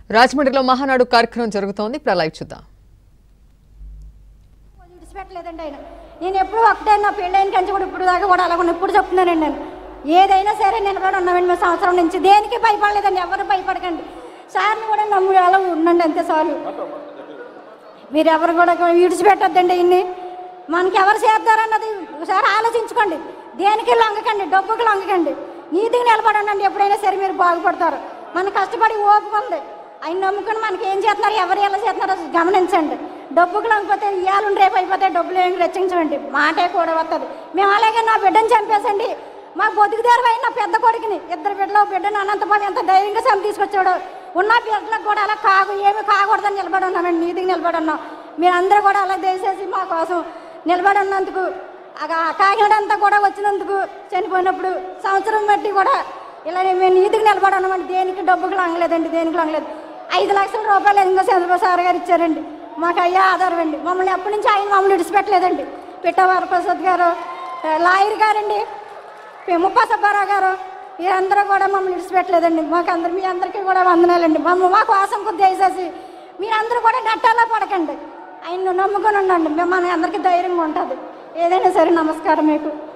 రాజమండ్రిలో మహానాడు కార్యక్రమం జరుగుతోంది ఇప్పుడు ఆ లైవ్ చూద్దాం విడిచిపెట్టలేదండి ఆయన నేను ఎప్పుడు ఒకటే నా పెళ్ళైన కంచి కూడా ఇప్పుడు దాకా కూడా అలాగ ఇప్పుడు చెప్తున్నానండి నేను ఏదైనా సరే నిలబడి ఉన్నామండి మేము సంవత్సరం నుంచి దేనికి భయపడలేదండి ఎవరు భయపడకండి సార్ని కూడా నమ్ము అలా ఉండండి అంతే సార్లు మీరు ఎవరు కూడా విడిచిపెట్టొద్దండి ఇన్ని మనకి ఎవరు చేస్తారన్నది ఒకసారి ఆలోచించుకోండి దేనికి లొంగకండి డబ్బుకి లొంగకండి నీతికి నిలబడండి ఎప్పుడైనా సరే మీరు బాగుపడతారు మన కష్టపడి ఓపిక ఉంది ఆయన నమ్ముకుని మనకి ఏం చేస్తున్నారు ఎవరు ఎలా చేస్తున్నారో గమనించండి డబ్బుకి లొంగిపోతే ఇవాళ రేపు అయిపోతే డబ్బులు ఏమి రెచ్చించండి మాటే కూడా వస్తుంది మేము అలాగే నా బిడ్డను చంపేసండి మా బతుకు తెరవైన నా పెద్ద కొడుకుని ఇద్దరు బిడ్డలు బిడ్డను అనంతబాబు ఎంత ధైర్యంగా సమ తీసుకొచ్చాడు ఉన్న బిడ్డలకు కూడా అలా కాగు ఏమి కాకూడదని నిలబడి ఉన్నామండి నీతికి నిలబడి ఉన్నాం మీరందరూ కూడా అలా దయచేసి మా కోసం నిలబడి ఉన్నందుకు ఆ కాకినాడ అంతా కూడా వచ్చినందుకు చనిపోయినప్పుడు సంవత్సరం బట్టి కూడా ఇలా మేము నీతికి నిలబడి ఉన్నామండి దేనికి డబ్బుకి లంగలేదండి దేనికి లంగలేదు ఐదు లక్షల రూపాయలు ఇంకా చంద్రబాబు సార్ గారు ఇచ్చారండి మాకు అయ్యా ఆధారం అండి మమ్మల్ని ఎప్పటి నుంచి ఆయన మమ్మల్ని విడిచిపెట్టలేదండి పిట్టవార ప్రసాద్ గారు ఆ, లాయర్ గారండి ముప్పా సుబ్బారావు గారు మీరందరూ కూడా మమ్మల్ని విడిచిపెట్టలేదండి మాకు అందరు మీ అందరికీ కూడా వందనాలండి మమ్మ మా కోసం కొద్ది దయచేసి మీరందరూ కూడా నట్టాలా పడకండి ఆయన నమ్ముకొని ఉండండి మేము మన అందరికీ ధైర్యంగా ఉంటుంది ఏదైనా సరే నమస్కారం మీకు